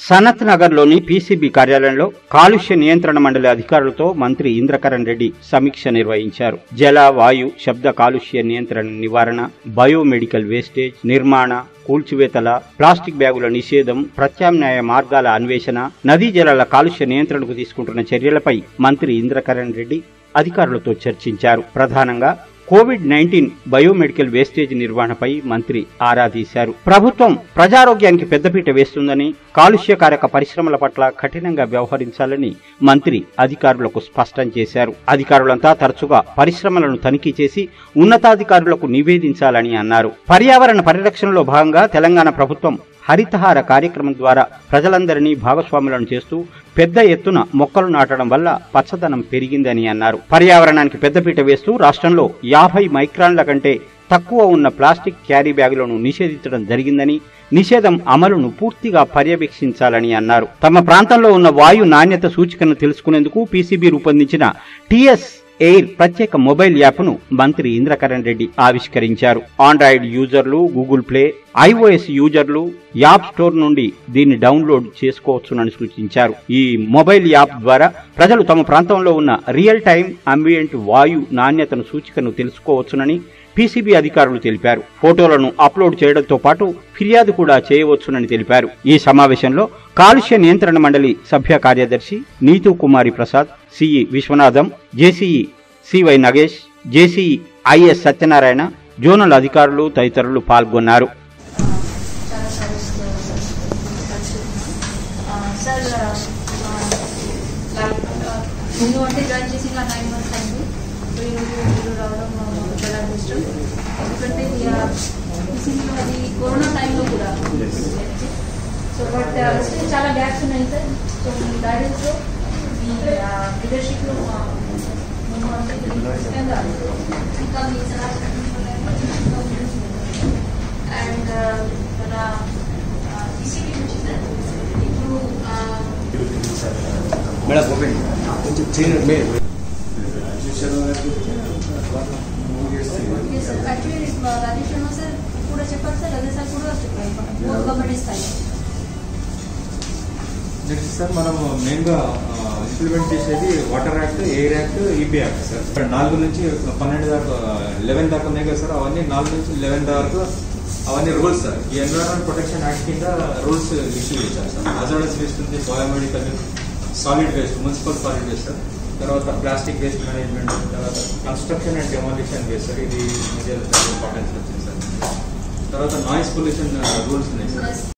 సనత్ నగర్ లోని పీసీబీ కార్యాలయంలో కాలుష్య నియంత్రణ మండలి అధికారులతో మంత్రి ఇంద్రకరణ్ రెడ్డి సమీక్ష నిర్వహించారు జల వాయు శబ్ద కాలుష్య నియంత్రణ నివారణ బయోమెడికల్ వేస్టేజ్ నిర్మాణ కూల్చివేతల ప్లాస్టిక్ బ్యాగుల నిషేధం ప్రత్యామ్నాయ మార్గాల అన్వేషణ నదీ జలాల కాలుష్య నియంత్రణకు తీసుకుంటున్న చర్యలపై మంత్రి ఇంద్రకరణ్ రెడ్డి అధికారులతో చర్చించారు ప్రధానంగా కోవిడ్ నైన్టీన్ బయోమెడికల్ వేస్టేజ్ నిర్వహణపై మంత్రి ఆరా తీశారు ప్రభుత్వం ప్రజారోగ్యానికి పెద్దపీట వేస్తుందని కాలుష్యకారక పరిశ్రమల పట్ల కఠినంగా వ్యవహరించాలని మంత్రి అధికారులకు స్పష్టం చేశారు అధికారులంతా తరచుగా పరిశ్రమలను తనిఖీ చేసి ఉన్నతాధికారులకు నివేదించాలని అన్నారు పర్యావరణ పరిరక్షణలో భాగంగా తెలంగాణ ప్రభుత్వం హరితహార కార్యక్రమం ద్వారా ప్రజలందరినీ భాగస్వాములను చేస్తూ పెద్ద ఎత్తున మొక్కలు నాటడం వల్ల పచ్చదనం పెరిగిందని అన్నారు పర్యావరణానికి పెద్దపీట వేస్తూ రాష్ట్రంలో యాభై మైక్రాన్ల కంటే తక్కువ ఉన్న ప్లాస్టిక్ క్యారీ బ్యాగులను నిషేధించడం జరిగిందని నిషేధం అమలును పూర్తిగా పర్యవేక్షించాలని అన్నారు తమ ప్రాంతంలో ఉన్న వాయు నాణ్యత సూచికను తెలుసుకునేందుకు పీసీబీ రూపొందించిన టీఎస్ ఎయిర్ ప్రత్యేక మొబైల్ యాప్ను మంత్రి ఇంద్రకరణ్ రెడ్డి ఆవిష్కరించారు Android users Google Play iOS users app store నుండి దీన్ని డౌన్లోడ్ చేసుకోవచ్చునని సూచించారు ఈ మొబైల్ యాప్ ద్వారా ప్రజలు తమ ప్రాంతంలో ఉన్న రియల్ టైం అంబియంట్ వాయు నాణ్యతను సూచికను తెలుసుకోవచ్చునని పీసీబీ అధికారులు తెలిపారు ఫోటోలను అప్లోడ్ చేయడంతో పాటు ఫిర్యాదు కూడా చేయవచ్చునని తెలిపారు ఈ సమావేశంలో కాలుష్య నియంత్రణ మండలి సభ్య కార్యదర్శి Neetu Kumari Prasad CE Viswanatham JCE CY Nagesh JCE IS Satyanarayana zonal అధికారులు తదితరులు పాల్గొన్నారు చాలా సర్వీస్ సార్ ముందు అంటే జాయిన్ చేసి ఇలా నైన్ మంత్స్ అయింది సో ఈరోజు మీరు రావడం మా చాలా ఇష్టం ఎందుకంటే ఈసీలో అది కరోనా టైంలో కూడా సో బట్ స్టిల్ చాలా గ్యాప్స్ ఉన్నాయి సార్ సో మీ గైడెన్స్లో మీ లీడర్షిప్లో మేము అంటే ఖచ్చితంగా ఇంకా మీ సలహా అండ్ మన ఈసీబీ నుంచి సార్ ఇప్పుడు మేడం ఓపెన్ కొంచెం చేయండి మే యాక్చువల్లీ రాజేష్ శర్మ సార్ కూడా చెప్పారు సార్ అదే సార్ కూడా చెప్పారు గవర్నమెంట్ స్థాయి నెక్స్ట్ సార్ మనం మెయిన్గా ఇంప్లిమెంట్ చేసేది water act air act EP act sir నాలుగు నుంచి పన్నెండు దాకా లెవెన్ దాకా ఉన్నాయి కదా సార్ అవన్నీ నాలుగు నుంచి లెవెన్ దాకా అవన్నీ రూల్స్ సార్ ఈ ఎన్విరాన్మెంట్ ప్రొటెక్షన్ యాక్ట్ కింద రూల్స్ ఇష్యూ చేశారు సార్ హజార్డస్ వేస్ట్ ఉంది biomedical solid waste municipal solid waste sir తర్వాత ప్లాస్టిక్ వేస్ట్ మేనేజ్మెంట్ తర్వాత construction and demolition waste sir ఇది ఇంపార్టెన్స్ వచ్చింది సార్ తర్వాత నాయిస్ పొల్యూషన్ రూల్స్ ఉన్నాయి సార్